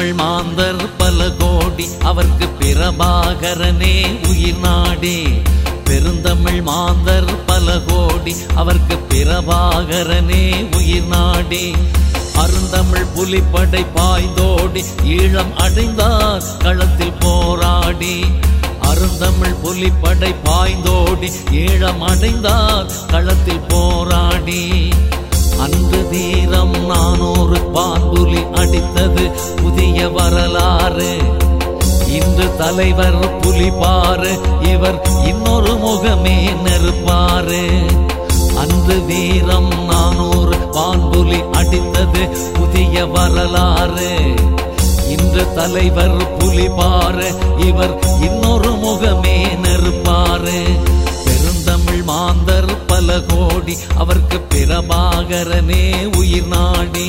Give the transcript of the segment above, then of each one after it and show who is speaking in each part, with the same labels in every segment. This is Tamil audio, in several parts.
Speaker 1: பெருந்தமிழ் மாந்தர் பல கோடி அவர்க்கு பிரபாகரனே உயிர் நாடே பெருந்தமிழ் மாந்தர் பல கோடி அவர்க்கு பிரபாகரனே உயிர் நாடே அருந்தமிழ் புலிப்படை பாய்ந்தோடி ஈழம் அடைந்தார் களத்தில் போராடி அருந்தமிழ் புலிப்படை பாய்ந்தோடி ஈழம் அடைந்தார் களத்தில் போராடி அன்று தீரம் நானூறு பான்புலி அடித்தது புதிய வரலாறு இன்று தலைவர் புலிபாரு இவர் இன்னொரு முகமே நெருப்பாரு அன்று வீரம் நானூறு பான்புலி அடித்தது புதிய வரலாறு இன்று தலைவர் புலிபாரு இவர் இன்னொரு முகமே நெருப்பாரு பெருந்தமிழ் மாந்தர் பல கோடி அவர்க்கு பிரபாகரனே உயிர் நாடி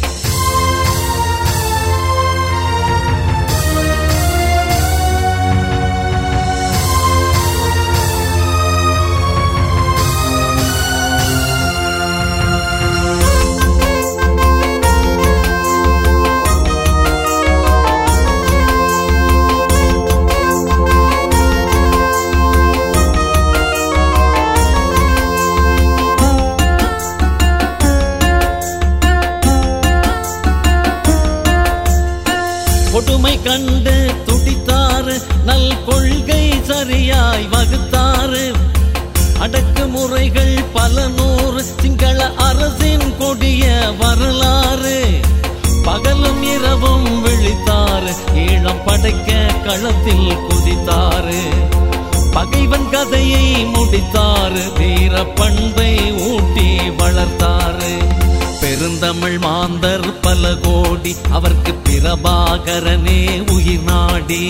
Speaker 1: கொடுமை கண்டு துடித்தாரு நல் கொள்கை சரியாய் வகுத்தாரு அடக்குமுறைகள் பல நூறு சிங்கள அரசின் கொடிய வரலாறு பகலும் இரவும் விழித்தாரு ஈழம் படைக்க களத்தில் குதித்தாரு பகைவன் கதையை முடித்தாரு வீர பண்பை ஊட்டி வளர்த்தாரு பெருந்தமிழ் மாந்தர் பல கோடி அவர்க்கு பிரபாகரனே உயிர் நாடி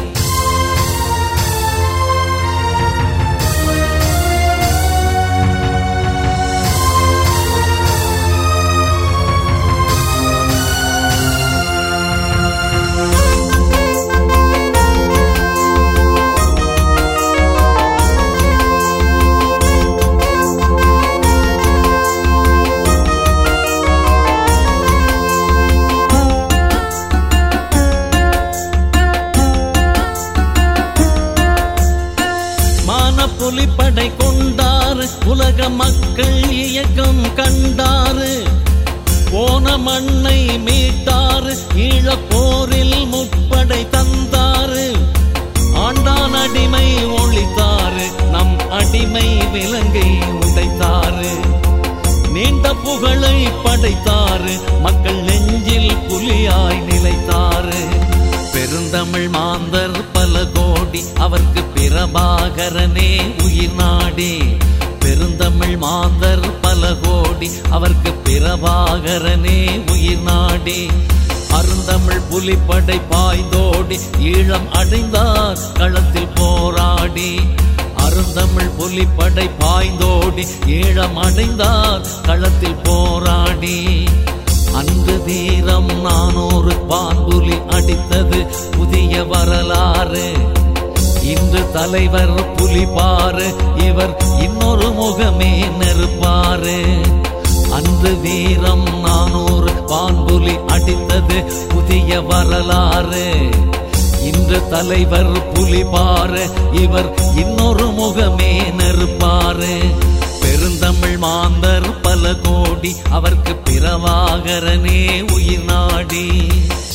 Speaker 1: மான புலிப்படை கொண்டாரு உலக மக்கள் இயக்கம் கண்டாரு போன மண்ணை மீட்டாரு ஈழப்போரில் முற்படை தந்தாரு ஆண்டான் அடிமை ஒழித்தாரு நம் அடிமை விலங்கை உடைத்தாரு நீண்ட புகழை படைத்தாரு மக்கள் நெஞ்சில் புலியாய் நிலைத்தாரு பெருந்தமிழ் மாந்தர் பல கோடி அவர்க்கு பிரபாகரனே உயிர் நாடி பெருந்தமிழ் மாந்தர் பல கோடி அவர்க்கு பிரபாகரனே உயிர் நாடி அருந்தமிழ் புலிப்படை பாய்ந்தோடி ஈழம் அடைந்தார் களத்தில் போராடி அருந்தமிழ் புலிப்படை பாய்ந்தோடி ஈழம் அடைந்தார் களத்தில் போராடி அன்று தீரம் நானூறு பான்புலி அடித்தது புதிய வரலாறு இன்று தலைவர் புலிபாரு இவர் இன்னொரு முகமே நெருப்பாரு அன்று வீரம் நானூறு பான்புலி அடித்தது புதிய வரலாறு இன்று தலைவர் புலிபாரு இவர் இன்னொரு முகமே நெருப்பாரு பெருந்தமிழ் மாந்தர் பல கோடி அவர்க்கு பிரவாகரனே உயிர் நாடி